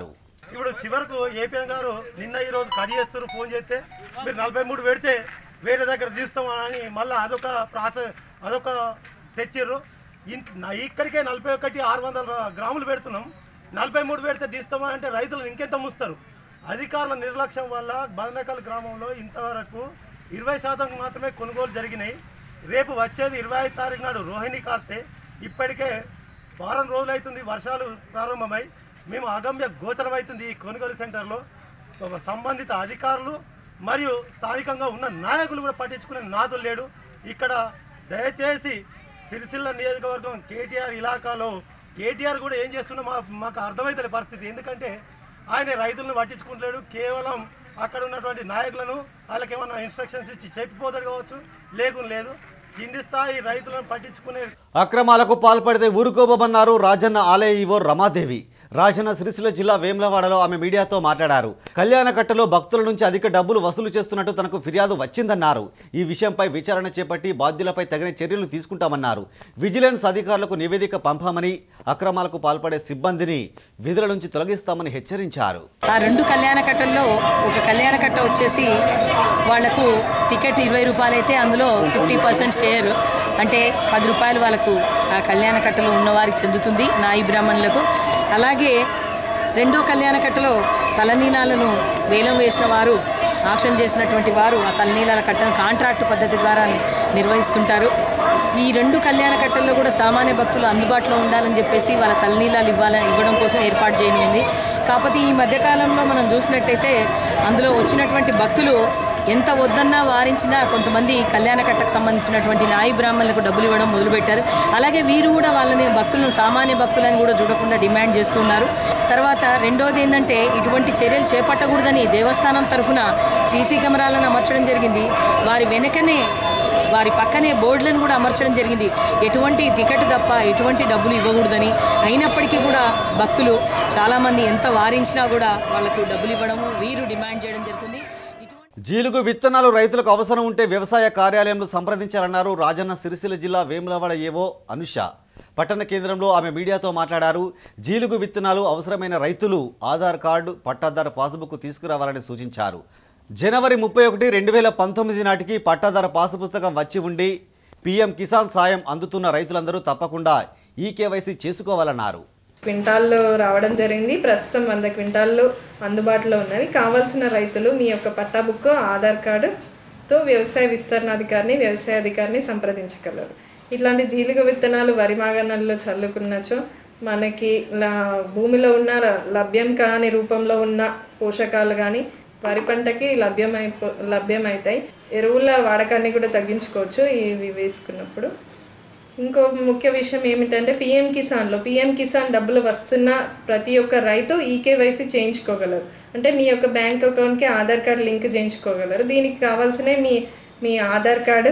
Speaker 13: ఇప్పుడు చివరకు ఏపీఎం గారు నిన్న ఈ రోజు కట్ చేస్తారు ఫోన్ చేస్తే మీరు నలభై మూడు పెడితే వేరే దగ్గర తీస్తాం అని మళ్ళీ అదొక ప్రాసెస్ అదొక తెచ్చిర్రు ఇంట్ నా ఇక్కడికే నలభై ఒకటి ఆరు వందల గ్రాములు పెడుతున్నాం నలభై మూడు పెడితే తీస్తామని అంటే రైతులు ఇంకెంత ముస్తారు అధికారుల నిర్లక్ష్యం వల్ల బదనకల్ గ్రామంలో ఇంతవరకు ఇరవై శాతం మాత్రమే కొనుగోలు జరిగినాయి రేపు వచ్చేది ఇరవై ఐదు తారీఖు నాడు రోహిణి కార్తె ఇప్పటికే వారం రోజులైతుంది వర్షాలు ప్రారంభమై మేము అగమ్య గోచరమవుతుంది ఈ కొనుగోలు సెంటర్లో సంబంధిత అధికారులు మరియు స్థానికంగా ఉన్న నాయకులు కూడా పట్టించుకునే నాదులు లేడు ఇక్కడ దయచేసి సిరిసిల్ల నియోజకవర్గం కేటీఆర్ ఇలాకాలో కేటీఆర్ కూడా ఏం చేస్తున్నా మా మాకు అర్థమైతే పరిస్థితి ఎందుకంటే ఆయన రైతులను పట్టించుకుంటలేడు కేవలం అక్కడ ఉన్నటువంటి నాయకులను వాళ్ళకి ఏమన్నా ఇన్స్ట్రక్షన్స్ ఇచ్చి చెప్పిపోతాడు కావచ్చు లేకుండా లేదు కింది స్థాయి రైతులను పట్టించుకునే
Speaker 1: అక్రమాలకు పాల్పడితే ఊరుకోబోమన్నారు రాజన్న ఆలయ ఈవో రమాదేవి రాజన్న సిరిసిల్ల జిల్లా వేములవాడలో ఆమె మీడియాతో మాట్లాడారు కళ్యాణకట్టలో భక్తుల నుంచి అధిక డబ్బులు వసూలు చేస్తున్నట్టు తనకు ఫిర్యాదు వచ్చిందన్నారు ఈ విషయంపై విచారణ చేపట్టి బాధ్యులపై తగిన చర్యలు తీసుకుంటామన్నారు విజిలెన్స్ అధికారులకు నివేదిక పంపామని అక్రమాలకు పాల్పడే సిబ్బందిని విధుల నుంచి తొలగిస్తామని హెచ్చరించారు
Speaker 14: ఆ రెండు కళ్యాణ కట్టల్లో ఒక కళ్యాణ కట్ట వచ్చేసి వాళ్లకు టికెట్ ఇరవై రూపాయలు అయితే అందులో ఫిఫ్టీ పర్సెంట్ షేర్ అంటే పది రూపాయలు వాళ్ళకు ఆ కళ్యాణ కట్టలో ఉన్నవారికి చెందుతుంది నాయి బ్రాహ్మణులకు అలాగే రెండో కళ్యాణ కట్టలో తలనీలాలను వేలం వేసిన వారు ఆక్షన్ చేసినటువంటి వారు ఆ తలనీలాల కట్టను కాంట్రాక్ట్ పద్ధతి ద్వారా ని- నిర్వహిస్తుంటారు ఈ రెండు కళ్యాణ కట్టల్లో కూడా సామాన్య భక్తులు అందుబాటులో ఉండాలని చెప్పేసి వాళ్ళ తలనీలాలు ఇవ్వాలని ఇవ్వడం కోసం ఏర్పాటు చేయనుంది కాకపోతే ఈ మధ్యకాలంలో మనం చూసినట్టయితే అందులో వచ్చినటువంటి భక్తులు ఎంత వద్దన్నా వారించినా కొంతమంది కళ్యాణ కట్టకు సంబంధించినటువంటి నాయి బ్రాహ్మణులకు డబ్బులు ఇవ్వడం మొదలుపెట్టారు అలాగే వీరు కూడా వాళ్ళని భక్తులను సామాన్య భక్తులని కూడా చూడకుండా డిమాండ్ చేస్తున్నారు తర్వాత రెండోది ఏంటంటే ఇటువంటి చర్యలు చేపట్టకూడదని దేవస్థానం తరఫున సీసీ కెమెరాలను అమర్చడం జరిగింది వారి వెనకనే వారి పక్కనే బోర్డులను కూడా అమర్చడం జరిగింది ఎటువంటి టికెట్ తప్ప ఎటువంటి డబ్బులు ఇవ్వకూడదని అయినప్పటికీ కూడా భక్తులు చాలామంది ఎంత వారించినా కూడా వాళ్లకు డబ్బులు ఇవ్వడము వీరు డిమాండ్ చేయడం జరుగుతుంది
Speaker 1: జీలుగు విత్తనాలు రైతులకు అవసరం ఉంటే వ్యవసాయ కార్యాలయంలో సంప్రదించాలన్నారు రాజన్న సిరిసిల్ల జిల్లా వేములవాడ ఏవో అనుష పట్టణ కేంద్రంలో ఆమె మీడియాతో మాట్లాడారు జీలుగు విత్తనాలు అవసరమైన రైతులు ఆధార్ కార్డు పట్టాదారు పాస్బుక్ తీసుకురావాలని సూచించారు జనవరి ముప్పై ఒకటి రెండు వేల పంతొమ్మిది నాటికి పట్టాదారు పాసు పుస్తకం వచ్చి ఉండి పీఎం కిసాన్ సాయం అందుతున్న రైతులందరూ తప్పకుండా ఈ కేవైసీ చేసుకోవాలన్నారు
Speaker 15: క్వింటాల్లో రావడం జరిగింది ప్రస్తుతం వంద క్వింటాల్లో అందుబాటులో ఉన్నవి కావాల్సిన రైతులు మీ యొక్క పట్టా బుక్ ఆధార్ కార్డుతో వ్యవసాయ విస్తరణాధికారిని వ్యవసాయ అధికారిని సంప్రదించగలరు ఇట్లాంటి జీలుగ విత్తనాలు వరి మాగనల్లో చల్లుకున్నచో మనకి లా భూమిలో ఉన్న లభ్యం కాని రూపంలో ఉన్న పోషకాలు కానీ వరి పంటకి లభ్యమైపో లభ్యమవుతాయి ఎరువుల వాడకాన్ని కూడా తగ్గించుకోవచ్చు ఇవి వేసుకున్నప్పుడు ఇంకో ముఖ్య విషయం ఏమిటంటే పిఎం కిసాన్లో పిఎం కిసాన్ డబ్బులు వస్తున్న ప్రతి ఒక్క రైతు ఈకేవైసీ చేయించుకోగలరు అంటే మీ యొక్క బ్యాంక్ అకౌంట్కి ఆధార్ కార్డు లింక్ చేయించుకోగలరు దీనికి కావాల్సిన మీ మీ ఆధార్ కార్డు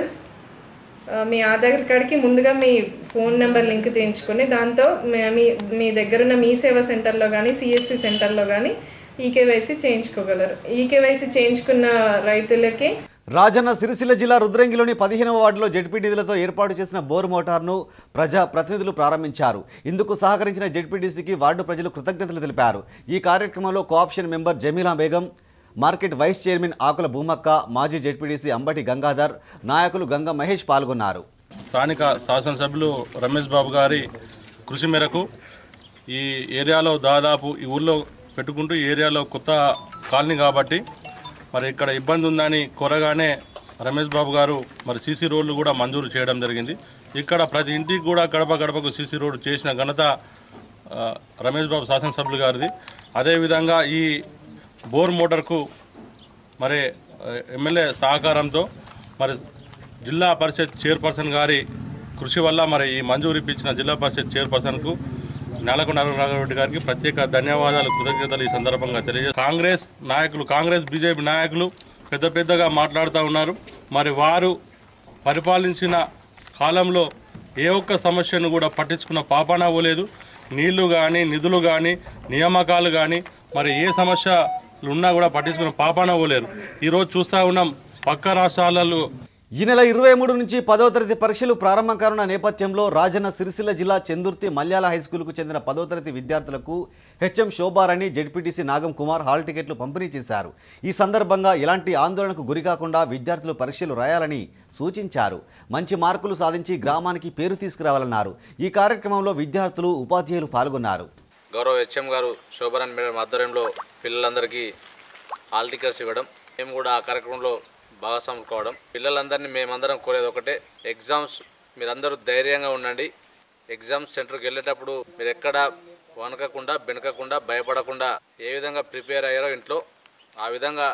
Speaker 15: ఆ, మీ ఆధార్ కార్డ్కి ముందుగా మీ ఫోన్ నెంబర్ లింక్ చేయించుకొని దాంతో మీ- మీ మీ దగ్గరున్న మీ సేవా సెంటర్లో కానీ సిఎస్సి సెంటర్లో కానీ ఈకేవైసీ చేయించుకోగలరు ఈకేవైసీ చేయించుకున్న రైతులకి
Speaker 1: రాజన్న సిరిసిల్ల జిల్లా రుద్రంగిలోని పదిహేనవ వార్డులో జడ్పీ నిధులతో ఏర్పాటు చేసిన బోర్ మోటార్ను ప్రజా ప్రతినిధులు ప్రారంభించారు ఇందుకు సహకరించిన జడ్పీటీసీకి వార్డు ప్రజలు కృతజ్ఞతలు తెలిపారు ఈ కార్యక్రమంలో cooption member Jamila Begum market vice chairman Akula Bhumakka మాజీ జడ్పీటీసీ అంబటి గంగాధర్ నాయకులు గంగ మహేష్ పాల్గొన్నారు
Speaker 16: స్థానిక శాసనసభ్యులు రమేష్ బాబు గారి కృషి మేరకు ఈ ఏరియాలో దాదాపు ఈ ఊళ్ళో పెట్టుకుంటూ ఈ ఏరియాలో కొత్త కాలనీ కాబట్టి మరి ఇక్కడ ఇబ్బంది ఉందని కోరగానే రమేష్ బాబు గారు మరి సీసీ రోడ్లు కూడా మంజూరు చేయడం జరిగింది ఇక్కడ ప్రతి ఇంటికి కూడా గడప గడపకు సీసీ రోడ్డు చేసిన ఘనత ఆ, రమేష్ బాబు శాసనసభ్యులు గారిది అదేవిధంగా ఈ బోర్ మోటార్కు మరి ఆ, ఎమ్మెల్యే సహకారంతో మరి జిల్లా పరిషత్ చైర్పర్సన్ గారి కృషి వల్ల మరి ఈ మంజూరు ఇప్పించిన జిల్లా పరిషత్ చైర్పర్సన్కు నెలకు నారాయణరెడ్డి గారికి ప్రత్యేక ధన్యవాదాలు కృతజ్ఞతలు ఈ సందర్భంగా తెలియజే కాంగ్రెస్ నాయకులు కాంగ్రెస్ బీజేపీ నాయకులు పెద్ద పెద్దగా మాట్లాడుతూ ఉన్నారు మరి వారు పరిపాలించిన కాలంలో ఏ ఒక్క సమస్యను కూడా పట్టించుకున్న పాపాన పోలేదు నీళ్లు కానీ నిధులు కానీ నియామకాలు కానీ మరి ఏ సమస్యలు ఉన్నా కూడా పట్టించుకున్న పాపాన పోలేరు ఈరోజు చూస్తూ ఉన్నాం పక్క రాష్ట్రాలలో
Speaker 1: ఈ నెల ఇరవై మూడు నుంచి పదో తరగతి పరీక్షలు ప్రారంభం కానున్న నేపథ్యంలో రాజన్న సిరిసిల్ల జిల్లా చందుర్తి మల్యాల హైస్కూల్కు చెందిన పదో తరగతి విద్యార్థులకు HM Shobharani ZPTC Nagam Kumar hall టికెట్లు పంపిణీ చేశారు ఈ సందర్భంగా ఎలాంటి ఆందోళనకు గురికాకుండా విద్యార్థులు పరీక్షలు రాయాలని సూచించారు మంచి మార్కులు సాధించి గ్రామానికి పేరు తీసుకురావాలన్నారు ఈ కార్యక్రమంలో విద్యార్థులు ఉపాధ్యాయులు పాల్గొన్నారు
Speaker 17: గౌరవ హెచ్ఎం గారు శోభరాన్ మేడం ఆధ్వర్యంలో పిల్లలందరికీ హాల్ టికెట్స్ ఇవ్వడం మేము కూడా ఆ కార్యక్రమంలో భాగస్వాములు కావడం పిల్లలందరినీ మేమందరం కోరేది ఒకటే ఎగ్జామ్స్ మీరందరూ ధైర్యంగా ఉండండి ఎగ్జామ్స్ సెంటర్కి వెళ్ళేటప్పుడు మీరు ఎక్కడ వణకకుండా బెనకకుండా భయపడకుండా ఏ విధంగా ప్రిపేర్ అయ్యారో ఇంట్లో ఆ విధంగా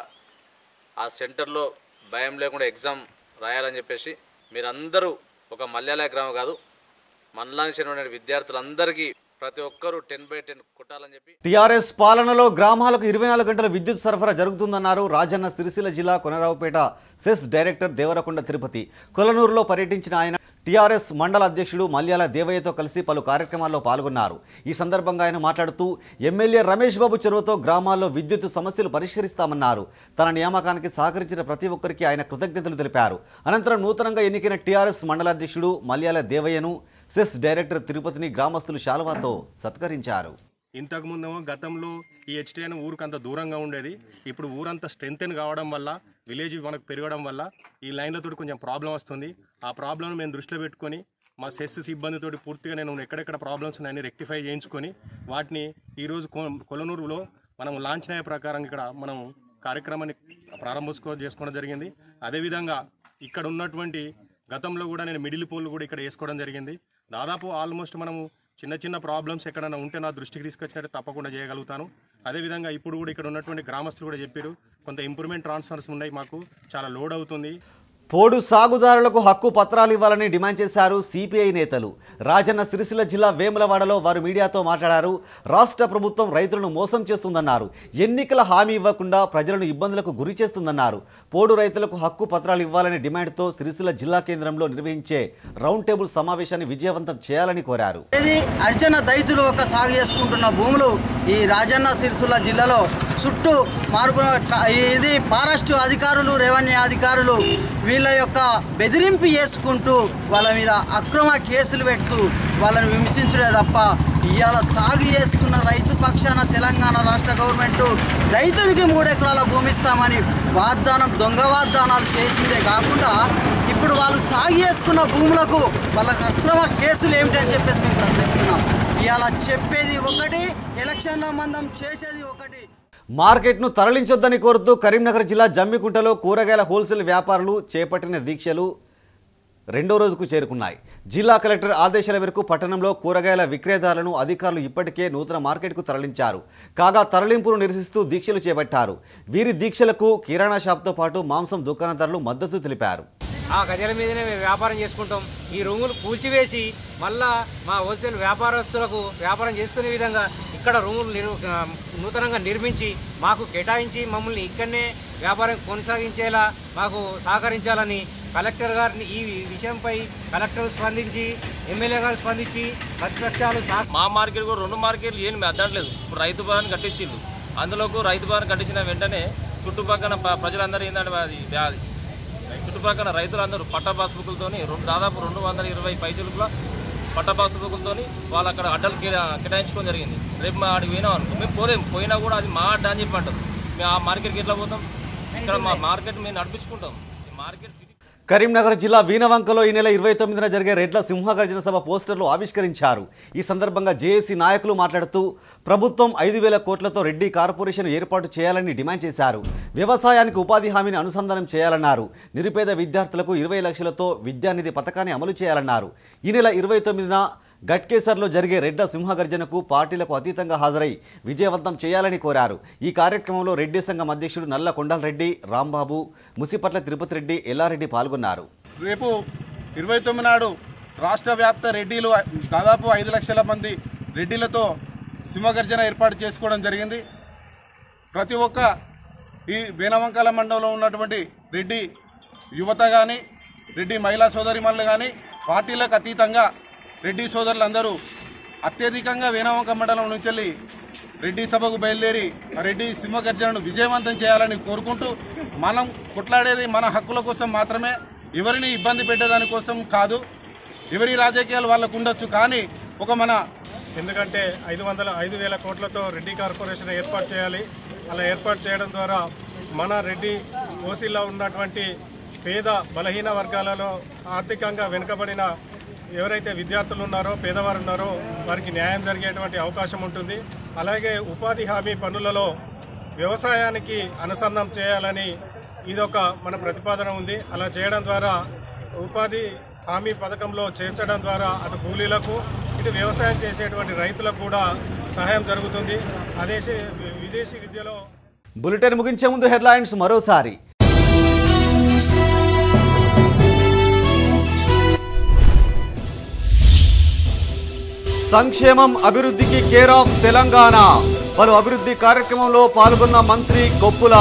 Speaker 17: ఆ సెంటర్లో భయం లేకుండా ఎగ్జామ్ రాయాలని చెప్పేసి మీరందరూ ఒక మల్యాలయ గ్రామం కాదు మనలాంటి చెందిన విద్యార్థులందరికీ ప్రతి ఒక్కరూ టెన్ బై టెన్ కొట్టాలని చెప్పి
Speaker 1: టీఆర్ఎస్ పాలనలో గ్రామాలకు ఇరవై నాలుగు గంటల విద్యుత్ సరఫరా జరుగుతుందన్నారు రాజన్న సిరిసిల్ల జిల్లా కొనరావుపేట సెస్ డైరెక్టర్ దేవరకొండ తిరుపతి కొలనూరులో పర్యటించిన ఆయన టీఆర్ఎస్ మండల అధ్యక్షుడు మల్యాల దేవయ్యతో కలిసి పలు కార్యక్రమాల్లో పాల్గొన్నారు ఈ సందర్భంగా ఆయన మాట్లాడుతూ ఎమ్మెల్యే రమేష్ బాబు చొరవతో గ్రామాల్లో విద్యుత్ సమస్యలు పరిష్కరిస్తామన్నారు తన నియామకానికి సహకరించిన ప్రతి ఒక్కరికి ఆయన కృతజ్ఞతలు తెలిపారు అనంతరం నూతనంగా ఎన్నికైన టీఆర్ఎస్ మండల అధ్యక్షుడు మల్యాల దేవయ్యను సెస్ డైరెక్టర్ తిరుపతిని గ్రామస్తులు శాలువాతో సత్కరించారు
Speaker 18: ఇంతకు ముందేమో గతంలో ఈ హెచ్టిఎన్ ఊరికి అంత దూరంగా ఉండేది ఇప్పుడు ఊరంతా స్ట్రెంగ్తెన్ కావడం వల్ల విలేజ్ మనకు పెరగడం వల్ల ఈ లైన్లతో కొంచెం ప్రాబ్లం వస్తుంది ఆ ప్రాబ్లం మేము దృష్టిలో పెట్టుకొని మా సెస్ సిబ్బందితోటి పూర్తిగా నేను ఎక్కడెక్కడ ప్రాబ్లమ్స్ ఉన్నాయని రెక్టిఫై చేయించుకొని వాటిని ఈరోజు కొ- కొలనూరులో మనం లాంచ్ అయ్యే ప్రకారం ఇక్కడ మనం కార్యక్రమాన్ని ప్రారంభోత్సవం చేసుకోవడం జరిగింది అదేవిధంగా ఇక్కడ ఉన్నటువంటి గతంలో కూడా నేను మిడిల్ పోల్ కూడా ఇక్కడ వేసుకోవడం జరిగింది దాదాపు ఆల్మోస్ట్ మనము చిన్న చిన్న ప్రాబ్లమ్స్ ఎక్కడైనా ఉంటే నా దృష్టికి తీసుకొచ్చినట్టు తప్పకుండా చేయగలుగుతాను అదేవిధంగా ఇప్పుడు కూడా ఇక్కడ ఉన్నటువంటి గ్రామస్తులు కూడా చెప్పారు కొంత ఇంప్రూవ్మెంట్ ట్రాన్స్ఫర్స్ ఉన్నాయి మాకు చాలా లోడ్ అవుతుంది
Speaker 1: పోడు సాగుదారులకు హక్కు పత్రాలు ఇవ్వాలని డిమాండ్ చేశారు సిపిఐ నేతలు రాజన్న సిరిసిల్ల జిల్లా వేములవాడలో వారు మీడియాతో మాట్లాడారు రాష్ట్ర ప్రభుత్వం రైతులను మోసం చేస్తుందన్నారు ఎన్నికల హామీ ఇవ్వకుండా ప్రజలను ఇబ్బందులకు గురి చేస్తుందన్నారు పోడు రైతులకు హక్కు పత్రాలు ఇవ్వాలనే డిమాండ్తో సిరిసిల్ల జిల్లా కేంద్రంలో నిర్వహించే రౌండ్ టేబుల్ సమావేశాన్ని విజయవంతం చేయాలని కోరారు
Speaker 19: ఇది అర్జన దైతులు ఒక సాగు చేసుకుంటున్న భూములు ఈ రాజన్న సిరిసిల్ల జిల్లాలో చుట్టూ మార్పు ఇది ఫారెస్ట్ అధికారులు రెవెన్యూ అధికారులు వీళ్ళ యొక్క బెదిరింపు చేసుకుంటూ వాళ్ళ మీద అక్రమ కేసులు పెడుతూ వాళ్ళని విమర్శించడే తప్ప ఇవాళ సాగు చేసుకున్న రైతు పక్షాన తెలంగాణ రాష్ట్ర గవర్నమెంట్ రైతునికి మూడు ఎకరాల భూమి ఇస్తామని వాగ్దానం దొంగ వాగ్దానాలు చేసిందే కాకుండా ఇప్పుడు వాళ్ళు సాగు చేసుకున్న భూములకు వాళ్ళకి అక్రమ కేసులు ఏమిటని చెప్పేసి మేము ప్రశ్నిస్తున్నాం ఇవాళ చెప్పేది ఒకటి ఎలక్షన్ల మందం చేసేది ఒకటి
Speaker 1: మార్కెట్ను తరలించొద్దని కోరుతూ కరీంనగర్ జిల్లా జమ్మికుంటలో కూరగాయల హోల్సేల్ వ్యాపారులు చేపట్టిన దీక్షలు రెండో రోజుకు చేరుకున్నాయి జిల్లా కలెక్టర్ ఆదేశాల మేరకు పట్టణంలో కూరగాయల విక్రేతలను అధికారులు ఇప్పటికే నూతన మార్కెట్కు తరలించారు కాగా తరలింపును నిరసిస్తూ దీక్షలు చేపట్టారు వీరి దీక్షలకు కిరాణా షాప్తో పాటు మాంసం దుకాణదారులు మద్దతు తెలిపారు
Speaker 20: ఆ గజల మీదనే మేము వ్యాపారం చేసుకుంటాం ఈ రూములు కూల్చివేసి మళ్ళా మా హోల్సేల్ వ్యాపారస్తులకు వ్యాపారం చేసుకునే విధంగా ఇక్కడ రూములు నిర్ ఆ, నూతనంగా నిర్మించి మాకు కేటాయించి మమ్మల్ని ఇక్కడనే వ్యాపారం కొనసాగించేలా మాకు సహకరించాలని కలెక్టర్ గారిని ఈ విషయంపై కలెక్టర్ స్పందించి ఎమ్మెల్యే గారు స్పందించి ప్రతిపక్షాలు సహ-
Speaker 21: మా మార్కెట్ కూడా రెండు మార్కెట్లు ఏం అద్దట్లేదు ఇప్పుడు రైతు భవన్ కట్టించిండు అందులోకి రైతు భవన్ కట్టించిన వెంటనే చుట్టుపక్కల ప- ప్రజలందరూ ఏంటంటే అది అది చుట్టుపక్కల రైతులందరూ పట్ట పాస్బుక్లతోని రెండు దాదాపు రెండు వందల ఇరవై పైసలుల పట్ట పాస్బుక్లతోని వాళ్ళు అక్కడ అడ్డలు కేటా- కేటాయించుకోవడం జరిగింది రేపు మా ఆడికి పోయినాం అనుకో మేము పోలేం పోయినా కూడా అది మా అడ్డ అని చెప్పి అంటారు మేము ఆ మార్కెట్కి ఎట్లా పోతాం ఇక్కడ మా మార్కెట్ మేము నడిపించుకుంటాం ఈ మార్కెట్ సిటీ
Speaker 1: కరీంనగర్ జిల్లా వీనవంకలో ఈ నెల ఇరవై తొమ్మిదిన జరిగే రెడ్ల సింహగర్జన సభ పోస్టర్లు ఆవిష్కరించారు ఈ సందర్భంగా జేఏసీ నాయకులు మాట్లాడుతూ ప్రభుత్వం ఐదు వేల కోట్లతో రెడ్డి కార్పొరేషన్ ఏర్పాటు చేయాలని డిమాండ్ చేశారు వ్యవసాయానికి ఉపాధి హామీని అనుసంధానం చేయాలన్నారు నిరుపేద విద్యార్థులకు ఇరవై లక్షలతో విద్యానిధి పథకాన్ని అమలు చేయాలన్నారు ఈ నెల ఇరవై తొమ్మిదిన గట్కేసర్లో జరిగే రెడ్ల సింహగర్జనకు పార్టీలకు అతీతంగా హాజరై విజయవంతం చేయాలని కోరారు ఈ కార్యక్రమంలో రెడ్డి సంఘం అధ్యక్షుడు నల్ల కొండలరెడ్డి రాంబాబు ముసిపట్ల తిరుపతి రెడ్డి ఎల్లారెడ్డి పాల్గొన్నారు
Speaker 22: రేపు ఇరవై తొమ్మిది నాడు రాష్ట్ర వ్యాప్త రెడ్డిలు దాదాపు ఐదు లక్షల మంది రెడ్డిలతో సింహగర్జన ఏర్పాటు చేసుకోవడం జరిగింది ప్రతి ఒక్క ఈ బీనవంకాల మండలంలో ఉన్నటువంటి రెడ్డి యువత కానీ రెడ్డి మహిళా సోదరిమణులు కానీ పార్టీలకు అతీతంగా రెడ్డి సోదరులందరూ అత్యధికంగా వీణవంక మండలం నుంచి వెళ్ళి రెడ్డి సభకు బయలుదేరి ఆ రెడ్డి సింహగర్జనను విజయవంతం చేయాలని కోరుకుంటూ మనం కొట్లాడేది మన హక్కుల కోసం మాత్రమే ఎవరిని ఇబ్బంది పెట్టేదానికోసం కాదు ఎవరి రాజకీయాలు వాళ్ళకు ఉండొచ్చు కానీ ఒక మన
Speaker 3: ఎందుకంటే ఐదు వందల ఐదు వేల కోట్లతో రెడ్డి కార్పొరేషన్ ఏర్పాటు చేయాలి అలా ఏర్పాటు చేయడం ద్వారా మన రెడ్డి ఓసీలో ఉన్నటువంటి పేద బలహీన వర్గాలలో ఆర్థికంగా వెనుకబడిన ఎవరైతే విద్యార్థులు ఉన్నారో పేదవారు ఉన్నారో వారికి న్యాయం జరిగేటువంటి అవకాశం ఉంటుంది అలాగే ఉపాధి హామీ పనులలో వ్యవసాయానికి అనుసంధానం చేయాలని ఇదొక మన ప్రతిపాదన ఉంది అలా చేయడం ద్వారా ఉపాధి హామీ పథకంలో చేర్చడం ద్వారా అటు కూలీలకు ఇటు వ్యవసాయం చేసేటువంటి రైతులకు కూడా సహాయం జరుగుతుంది అదే విదేశీ విద్యలో
Speaker 1: బులెటిన్ ముగించే ముందు హెడ్లైన్స్ మరోసారి సంక్షేమం అభివృద్ధికి కేర్ ఆఫ్ తెలంగాణ పలు అభివృద్ధి కార్యక్రమంలో పాల్గొన్న మంత్రి కొప్పుల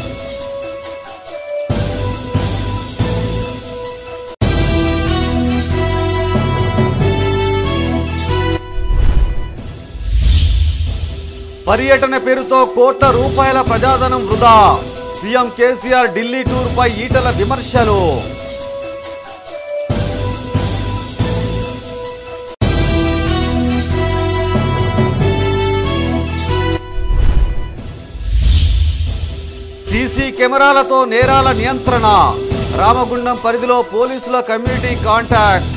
Speaker 1: పర్యటన పేరుతో కోట్ల రూపాయల ప్రజాధనం వృధా సీఎం కేసీఆర్ ఢిల్లీ టూర్పై ఈటల విమర్శలు సీసీ కెమెరాలతో నేరాల నియంత్రణ రామగుండం పరిధిలో పోలీసుల కమ్యూనిటీ కాంటాక్ట్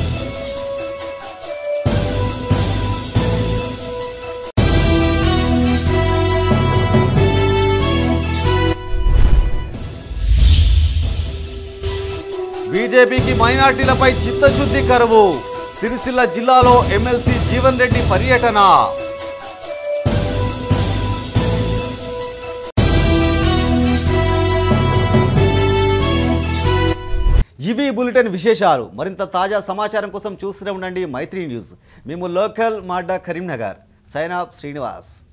Speaker 1: బీజేపీకి మైనార్టీలపై చిత్తశుద్ధి కరువు సిరిసిల్ల జిల్లాలో ఎమ్మెల్సీ జీవన్ రెడ్డి పర్యటన ఇవి బులెటిన్ విశేషాలు మరింత తాజా సమాచారం కోసం చూస్తూనే ఉండండి మైత్రి న్యూస్ మేము లోకల్ మాడ్డా కరీంనగర్ సైనాబ్ శ్రీనివాస్